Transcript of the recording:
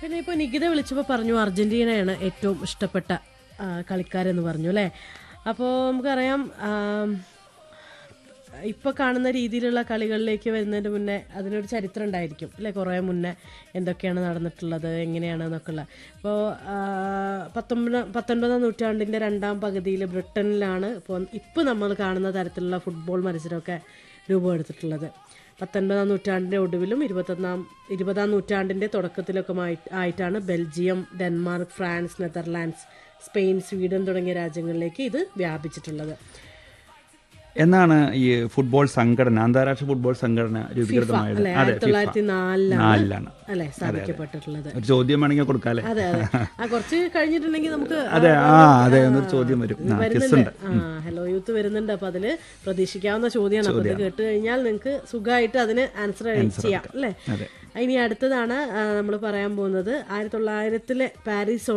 പിന്നെ ഇപ്പോൾ നികിത വിളിച്ചപ്പോൾ പറഞ്ഞു അർജന്റീനയാണ് ഏറ്റവും ഇഷ്ടപ്പെട്ട ആ, കളിക്കാരെന്ന് പറഞ്ഞു അല്ലേ അപ്പോൾ നമുക്കറിയാം ആം, ഇപ്പൊ കാണുന്ന രീതിയിലുള്ള കളികളിലേക്ക് വരുന്നതിന് മുന്നേ അതിനൊരു ചരിത്രം ഉണ്ടായിരിക്കും അല്ലെ കുറേ മുന്നേ എന്തൊക്കെയാണ് നടന്നിട്ടുള്ളത് എങ്ങനെയാണ് എന്നൊക്കെ ഉള്ള ഇപ്പോൾ പത്തൊമ്പത് പത്തൊൻപതാം നൂറ്റാണ്ടിൻ്റെ രണ്ടാം പകുതിയിൽ ബ്രിട്ടനിലാണ് ഇപ്പോൾ ഇപ്പോൾ നമ്മൾ കാണുന്ന തരത്തിലുള്ള ഫുട്ബോൾ മത്സരമൊക്കെ രൂപമെടുത്തിട്ടുള്ളത് പത്തൊൻപതാം നൂറ്റാണ്ടിൻ്റെ ഒടുവിലും ഇരുപത്തൊന്നാം ഇരുപതാം നൂറ്റാണ്ടിൻ്റെ തുടക്കത്തിലൊക്കെ ആയി- ആയിട്ടാണ് Belgium Denmark France Netherlands Spain Sweden തുടങ്ങിയ രാജ്യങ്ങളിലേക്ക് ഇത് വ്യാപിച്ചിട്ടുള്ളത് എന്നാണ് ഈ ഫുട്ബോൾ സംഘടന അന്താരാഷ്ട്ര ഫുട്ബോൾ സംഘടന രൂപീകൃതമായത് അല്ലെ അതെ ആയിരത്തി തൊള്ളായിരത്തി നാലിലാണ് നാലിലാണ് അല്ലെ സ്ഥാപിക്കപ്പെട്ടിട്ടുള്ളത് ഒരു ചോദ്യം വേണമെങ്കിൽ കൊടുക്കാല്ലേ അതെ അതെ ആ കുറച്ച് കഴിഞ്ഞിട്ടുണ്ടെങ്കിൽ നമുക്ക് അതെ ആ അതെ എന്നൊരു ചോദ്യം വരും ആ കിസ് ഉണ്ട് ആ ഹലോ യൂത്ത് വരുന്നുണ്ട് അപ്പൊ അതില് പ്രതീക്ഷിക്കാവുന്ന ചോദ്യമാണ് അപ്പൊ ഇത് കേട്ട് കഴിഞ്ഞാൽ നിങ്ങൾക്ക് സുഖമായിട്ട് അതിന് ആൻസർ ചെയ്യാം അല്ലേ അതെ ഇനി അടുത്തതാണ് നമ്മൾ പറയാൻ പോകുന്നത് ആയിരത്തി തൊള്ളായിരത്തിലെ പാരീസ്